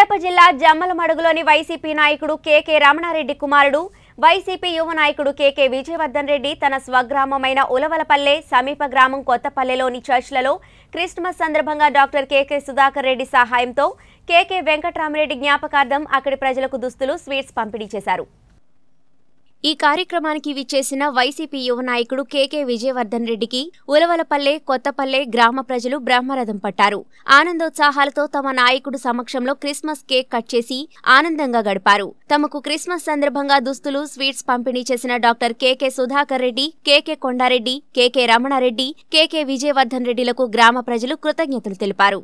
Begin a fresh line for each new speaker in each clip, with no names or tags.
కడప జిల్లా జమ్మలమడుగులోని వైసీపీ నాయకుడు కేకే రమణారెడ్డి కుమారుడు వైసీపీ యువ నాయకుడు కేకే విజయవర్ధన్ రెడ్డి తన స్వగ్రామమైన ఉలవలపల్లె సమీప గ్రామం కొత్తపల్లెలోని చర్చ్లలో క్రిస్మస్ సందర్భంగా డాక్టర్ కేకే సుధాకర్ రెడ్డి సహాయంతో కేకే వెంకట్రామరెడ్డి జ్ఞాపకార్థం అక్కడి ప్రజలకు దుస్తులు స్వీట్స్ పంపిణీ చేశారు ఈ కార్యక్రమానికి విచ్చేసిన వైసీపీ యువ నాయకుడు కేకే విజయవర్ధన్ రెడ్డికి ఉలవలపల్లె కొత్తపల్లె గ్రామ ప్రజలు బ్రహ్మరథం పట్టారు ఆనందోత్సాహాలతో తమ నాయకుడు సమక్షంలో క్రిస్మస్ కేక్ కట్ చేసి ఆనందంగా గడిపారు తమకు క్రిస్మస్ సందర్భంగా దుస్తులు స్వీట్స్ పంపిణీ చేసిన doctor KK Sudhakar Reddy KK Kondareddy KK Ramanareddy KK Vijayavardhan రెడ్డిలకు గ్రామ ప్రజలు కృతజ్ఞతలు తెలిపారు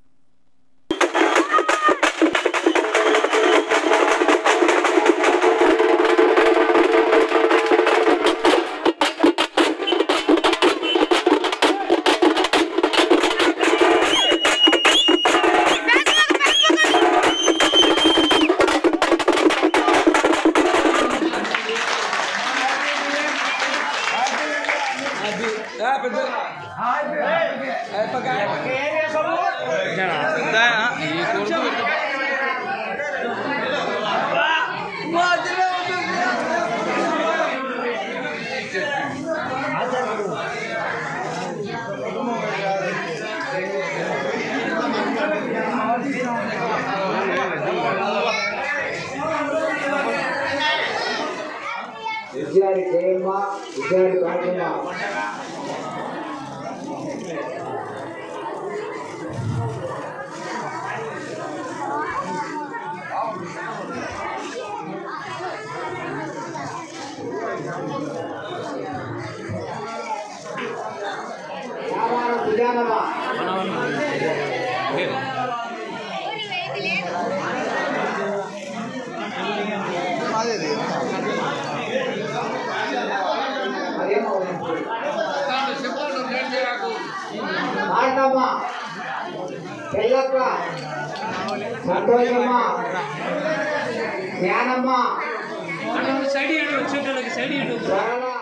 విజయాన్ని జయమ్మ విజయాన్ని రాజమ్మ వ్యాపారం విజయానమ్మ ఆటమ్మ పెళ్ళక్క సంతోషమ్మ జ్ఞానమ్మ
సైడ్ ఇవ్వండి వచ్చేటోళ్ళకి సైడ్ ఇవ్వండి
సరళ